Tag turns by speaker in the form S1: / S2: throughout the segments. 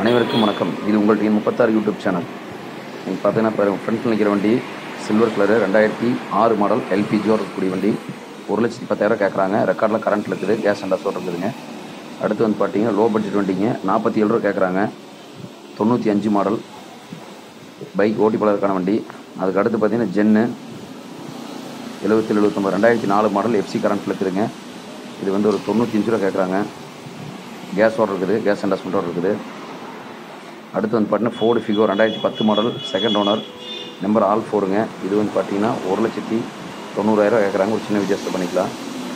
S1: அனைவருக்கும் வணக்கம் இது உங்கள் டீம் முப்பத்தாறு யூடியூப் சேனல் நீங்கள் பார்த்தீங்கன்னா இப்போ ஃப்ரண்ட்டில் நிற்கிற வண்டி சில்வர் கலரு ரெண்டாயிரத்தி ஆறு மாடல் எல்பிஜியோட இருக்கக்கூடிய வண்டி ஒரு லட்சத்தி பத்தாயிரம் கேட்குறாங்க ரெக்கார்டில் கரண்ட் இருக்குது கேஸ் அண்டாஸோடு இருக்குதுங்க அடுத்து வந்து பார்த்தீங்கன்னா லோ பட்ஜெட் வண்டிங்க நாற்பத்தி ஏழு ரூபா கேட்குறாங்க தொண்ணூற்றி அஞ்சு மாடல் பைக் ஓட்டி பழகிறதுக்கான வண்டி அதுக்கு அடுத்து பார்த்தீங்கன்னா ஜென்னு எழுபத்தி எழுபத்தொம்பது ரெண்டாயிரத்தி நாலு மாடல் எஃப்சி கரண்ட்டில் இருக்குதுங்க இது வந்து ஒரு தொண்ணூற்றி அஞ்சு ரூபா கேட்குறாங்க கேஸோடு இருக்குது கேஸ் இண்டஸ்ட்மெண்ட்டோடு இருக்குது அடுத்து வந்து பார்த்தீங்கன்னா ஃபோர்டு ஃபிகோ ரெண்டாயிரத்தி பத்து model second owner number all ஃபோருங்க இது வந்து பார்த்தீங்கன்னா ஒரு லட்சத்தி தொண்ணூறாயிரம் கேட்குறாங்க ஒரு சின்ன வித்தியாசத்தை பண்ணிக்கலாம்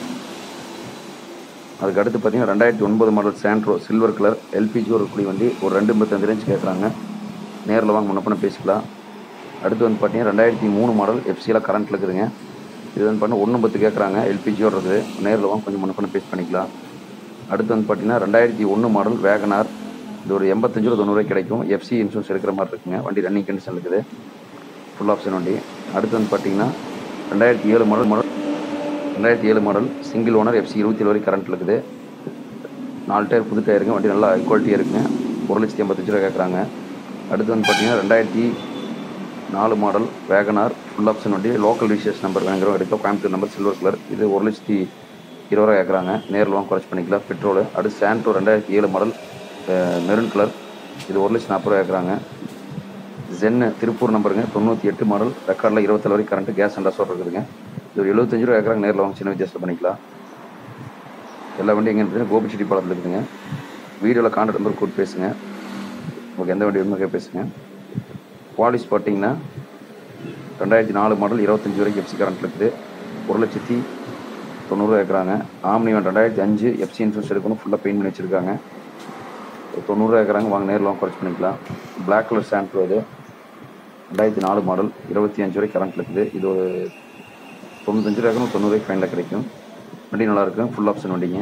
S1: அதுக்கு அடுத்து பார்த்தீங்கன்னா ரெண்டாயிரத்தி ஒன்பது model Santro silver colour LPG ஒரு குடி வண்டி ஒரு ரெண்டு ஐம்பத்தஞ்சு ரேஞ்ச் கேட்குறாங்க நேரில் வாங்க முன்ன பண்ண பேசிக்கலாம் அடுத்து வந்து பார்த்தீங்கன்னா ரெண்டாயிரத்தி மூணு மாடல் எஃப்சியில் கரண்ட்டில் இருக்குதுங்க இது வந்து பார்த்தீங்கன்னா ஒன்று பத்து கேட்குறாங்க எல்பிஜியோட இருக்குது நேரில் வாங்க கொஞ்சம் முன்ன பண்ண பேசி பண்ணிக்கலாம் அடுத்து வந்து பார்த்தீங்கன்னா ரெண்டாயிரத்தி ஒன்று மாடல் வேகனார் இது ஒரு எண்பத்தஞ்சு ரூபா தொண்ணூறு கிடைக்கும் எஃப்சி இன்சூரன்ஸ் எடுக்கிற மாதிரி இருக்குங்க வண்டி ரன்னிங் கண்டிஷன் இருக்குது ஃபுல் ஆப்ஷன் வண்டி அடுத்து வந்து பார்த்தீங்கன்னா ரெண்டாயிரத்தி ஏழு மாடல் மாடல் ரெண்டாயிரத்தி ஏழு மாடல் சிங்கிள் ஓனர் எஃப்சி இருபத்தி ஏழு வரை கரண்ட் இருக்குது நாலு டயர் புது டயருங்க வண்டி நல்லா குவாலிட்டியாக இருக்குங்க ஒரு லட்சத்தி எண்பத்தஞ்சு ரூபா கேட்குறாங்க அடுத்து வந்து பார்த்தீங்கன்னா ரெண்டாயிரத்தி நாலு மாடல் வேகனார் ஃபுல் ஆப்ஷன் வண்டி லோக்கல் ரிஜிஸ்ட்ரேஷன் நம்பர் வேணுங்கிறவங்க எடுக்க கோயம்புத்தூர் நம்பர் சில்வர் கலர் இது ஒரு லட்சத்தி இருபது ரூபா கேட்குறாங்க நேரில் வாங்க குறைச்சி பண்ணிக்கலாம் பெட்ரோலு அடுத்து சாண்டோ ரெண்டாயிரத்தி ஏழு மாடல் மெரூன் கலர் இது ஒரு லட்சத்தி நாற்பது ரூபா கேட்குறாங்க ஜென்னு திருப்பூர் நம்பருங்க தொண்ணூற்றி எட்டு மாடல் ரெக்கார்டில் இருபத்தேழு வரை கரண்ட்டு கேஸ் அண்டாஸோடு இருக்குதுங்க இது ஒரு எழுபத்தஞ்சு ரூபா கேட்குறாங்க நேரில் வாங்க சின்ன வித்தியாசம் பண்ணிக்கலாம் எல்லா வண்டியும் எங்கே இருக்குது கோபிச்செட்டி பாலத்தில் இருக்குதுங்க வீடியோவில் கான்டாக்ட் நம்பர் கூட்டு பேசுங்க உங்களுக்கு எந்த வண்டி வேணுமோ பேசுங்க பாலிஷ் பார்த்தீங்கன்னா ரெண்டாயிரத்தி நாலு மாடல் இருபத்தஞ்சி வரைக்கும் எஃப்சி கரண்ட் இருக்குது ஒரு லட்சத்தி தொண்ணூறுரூவா கேட்குறாங்க ஆம்னி ஒன் ரெண்டாயிரத்தி அஞ்சு எஃப்சி இன்சூரன்ஸ் எடுக்கணும் ஃபுல்லாக பெயிண்ட் பண்ணி வச்சுருக்காங்க ஒரு தொண்ணூறுரூவா கேட்குறாங்க வாங்க நேரில் வாங்க குறைச்சி பண்ணிக்கலாம் பிளாக் கலர் சாண்ட்ரோ இது ரெண்டாயிரத்தி நாலு மாடல் இருபத்தி அஞ்சு வரை கரண்ட் இருக்குது இது ஒரு தொண்ணூத்தஞ்சு ரூபாய்க்கு தொண்ணூறுவாய்க்கு ஃபைனில் கிடைக்கும் வண்டி நல்லாயிருக்கும் ஃபுல் ஆப்ஷன் வண்டிங்க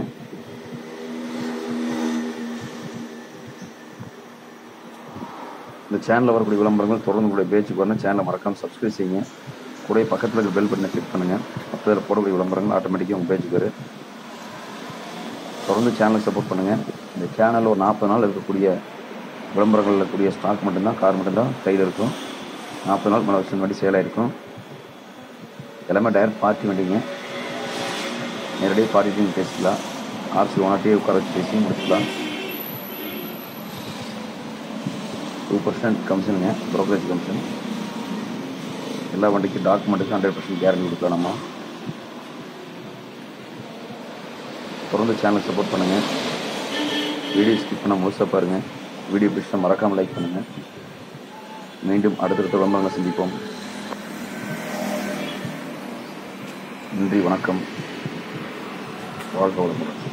S1: இந்த சேனலில் வரக்கூடிய விளம்பரங்கள் தொடர்ந்து உங்களுடைய பேச்சுக்கு வரணும் சேனலை மறக்காமல் சப்ஸ்கிரைப் செய்யுங்க கூட பக்கத்தில் இருக்க பெல் பட்டனை கிளிக் பண்ணுங்கள் அப்போ அதில் போடக்கூடிய விளம்பரங்கள் ஆட்டோமேட்டிக்காக உங்கள் பேச்சுக்கு வரும் தொடர்ந்து சேனலை சப்போர்ட் பண்ணுங்கள் இந்த சேனலில் ஒரு நாற்பது நாள் இருக்கக்கூடிய விளம்பரங்கள் இருக்கக்கூடிய ஸ்டாக் மட்டும்தான் கார் மட்டும்தான் கையில் இருக்கும் நாற்பது நாள் மன வருஷம் வண்டி சேலாக இருக்கும் எல்லாமே டைரக்ட் பார்ட்டி வண்டிங்க நேரடியாக பார்ட்டிட்டையும் பேசிக்கலாம் ஆர்சி ஓனாட்டியே உட்கார வச்சு பேசி முடிச்சுக்கலாம் டூ பர்சன்ட் கமிஷனுங்க ப்ரோக்கரேஜ் கமிஷன் எல்லா வண்டிக்கும் டாக்குமெண்ட்டுக்கும் ஹண்ட்ரட் பர்சன்ட் கேரண்டி கொடுக்கலாம் நம்ம தொடர்ந்து சேனல் சப்போர்ட் பண்ணுங்கள் வீடியோ ஸ்கிப் பண்ண முழுசாக பாருங்கள் வீடியோ பிடிச்சா மறக்காமல் லைக் பண்ணுங்கள் மீண்டும் அடுத்தடுத்த விளம்பரங்களை சந்திப்போம் நன்றி வணக்கம் வாழ்க வளமுடன்